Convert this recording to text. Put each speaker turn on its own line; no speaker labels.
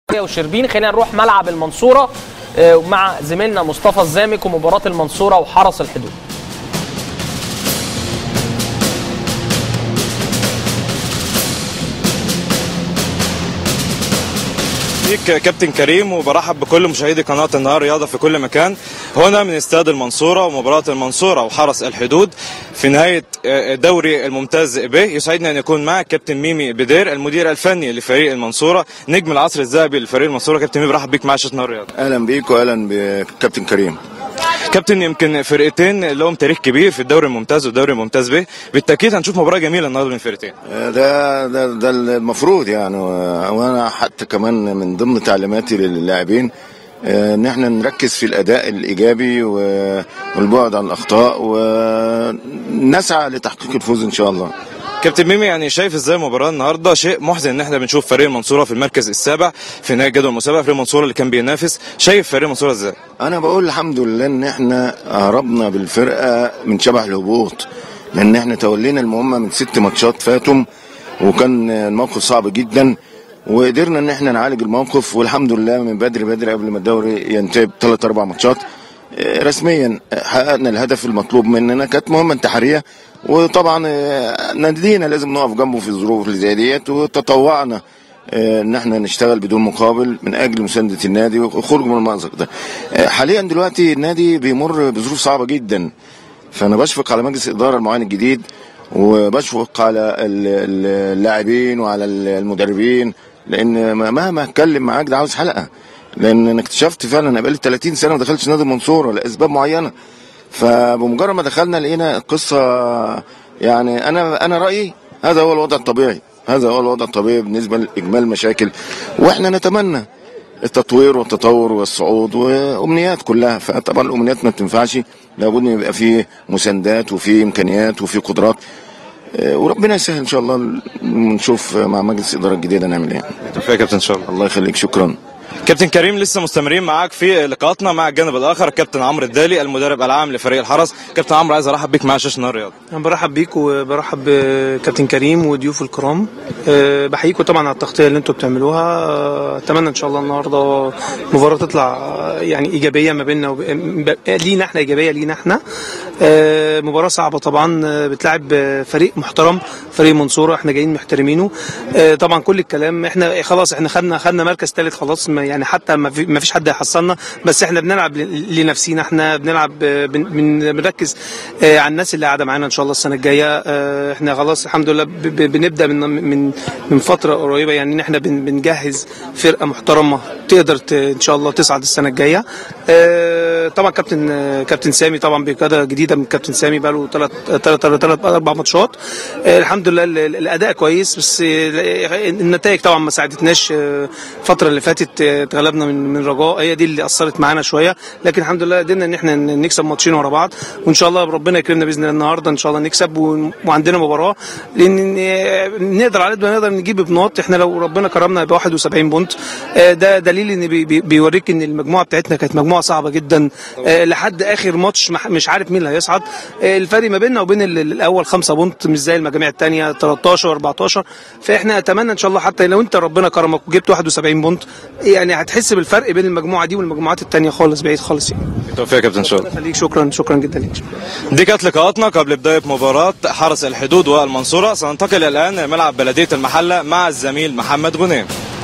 وشربين خلينا نروح ملعب المنصوره آه، مع زميلنا مصطفى الزامك ومباراه المنصوره وحرس الحدود
بيك كابتن كريم وبرحب بكل مشاهدي قناه النهار رياضه في كل مكان هنا من استاد المنصوره ومباراه المنصوره وحرس الحدود في نهايه الدوري الممتاز ب يسعدني ان يكون معك كابتن ميمي بدير المدير الفني لفريق المنصوره نجم العصر الذهبي لفريق المنصوره كابتن ميمي برحب بيك مع شاشه النهار رياضه
اهلا بيك واهلا بكابتن كريم
كابتن يمكن فرقتين لهم تاريخ كبير في الدوري الممتاز والدوري الممتاز ب بالتاكيد هنشوف مباراه جميله النهارده بين فرقتين
ده ده ده المفروض يعني وانا حتى كمان من ضمن تعليماتي للاعبين ان احنا نركز في الاداء الايجابي والبعد عن الاخطاء ونسعى لتحقيق الفوز ان شاء الله
كابتن ميمي يعني شايف ازاي المباراه النهارده شيء محزن ان احنا بنشوف فريق المنصوره في المركز السابع في نهايه جدول المسابقه فريق المنصوره اللي كان بينافس شايف فريق المنصوره ازاي
انا بقول الحمد لله ان احنا هربنا بالفرقه من شبح الهبوط لان احنا تولينا المهمه من ست ماتشات فاتهم وكان الموقف صعب جدا وقدرنا ان احنا نعالج الموقف والحمد لله من بدري بدري قبل ما الدوري ينتهي بثلاث اربع ماتشات رسميا حققنا الهدف المطلوب مننا كانت مهمه انتحاريه وطبعا نادينا لازم نقف جنبه في الظروف اللي زي ديت وتطوعنا ان احنا نشتغل بدون مقابل من اجل مسانده النادي وخروج من المأزق ده حاليا دلوقتي النادي بيمر بظروف صعبه جدا فانا بشفق على مجلس الاداره المعين الجديد وبشفق على اللاعبين وعلى المدربين لان مهما اتكلم معاك ده عاوز حلقه لان انا اكتشفت فعلا انا بقالي 30 سنه ما دخلتش نادي المنصوره لاسباب معينه فبمجرد ما دخلنا لقينا القصه يعني انا انا رايي هذا هو الوضع الطبيعي هذا هو الوضع الطبيعي بالنسبه لاجمال المشاكل واحنا نتمنى التطوير والتطور والصعود وامنيات كلها فطبعا الامنيات ما بتنفعش لابد ان يبقى فيه مساندات وفي امكانيات وفي قدرات وربنا يسهل ان شاء الله نشوف مع مجلس الاداره الجديده نعمل ايه.
توفيق يا كابتن ان شاء الله.
الله يخليك شكرا.
كابتن كريم لسه مستمرين معاك في لقاءاتنا مع الجانب الاخر الكابتن عمرو الدالي المدرب العام لفريق الحرس كابتن عمرو عايز ارحب بيك مع شاشه نهار الرياضه
انا برحب بيك وبرحب بكابتن كريم وضيوفه الكرام أه بحييكم طبعا على التغطيه اللي انتم بتعملوها أه اتمنى ان شاء الله النهارده مباراه تطلع يعني ايجابيه ما بيننا وب... لينا احنا ايجابيه لينا احنا أه مباراه صعبه طبعا بتلعب فريق محترم فريق منصوره احنا جايين محترمينه طبعا كل الكلام احنا خلاص احنا خدنا خدنا مركز ثالث خلاص يعني حتى ما في ما فيش حد هيحصلنا بس احنا بنلعب لنفسينا احنا بنلعب بن بنركز على الناس اللي قاعده معانا ان شاء الله السنه الجايه احنا خلاص الحمد لله بنبدا من من من فتره قريبه يعني ان احنا بنجهز فرقه محترمه تقدر ان شاء الله تصعد السنه الجايه طبعا كابتن كابتن سامي طبعا بقياده جديده من كابتن سامي بقى له ثلاث ثلاث ثلاث اربع ماتشات الحمد لله الاداء كويس بس النتائج طبعا ما ساعدتناش الفتره اللي فاتت اتغلبنا من من رجاء هي دي اللي اثرت معانا شويه لكن الحمد لله قدرنا ان احنا نكسب ماتشين ورا بعض وان شاء الله ربنا يكرمنا باذن الله النهارده ان شاء الله نكسب وعندنا مباراه لان نقدر على قد ما نقدر نجيب بنقط احنا لو ربنا كرمنا يبقى 71 بونت ده دليل ان بي بيوريك ان المجموعه بتاعتنا كانت مجموعه صعبه جدا لحد اخر ماتش مش عارف مين اللي هيصعد الفرق ما بيننا وبين الاول 5 بونت مش زي المجاميع الثانيه 13 14 فاحنا اتمنى ان شاء الله حتى لو انت ربنا كرمك وجبت 71 بونت يعني هتحس بالفرق بين المجموعه دي والمجموعات الثانيه خالص بعيد خالص يعني
توفيق يا كابتن ان شاء الله
خليك شكرا شكرا جدا ليك
دي كانت لقاءاتنا قبل بدايه مباراه حرس الحدود والمنصوره سننتقل الان لملعب بلديه المحله مع الزميل محمد غنيم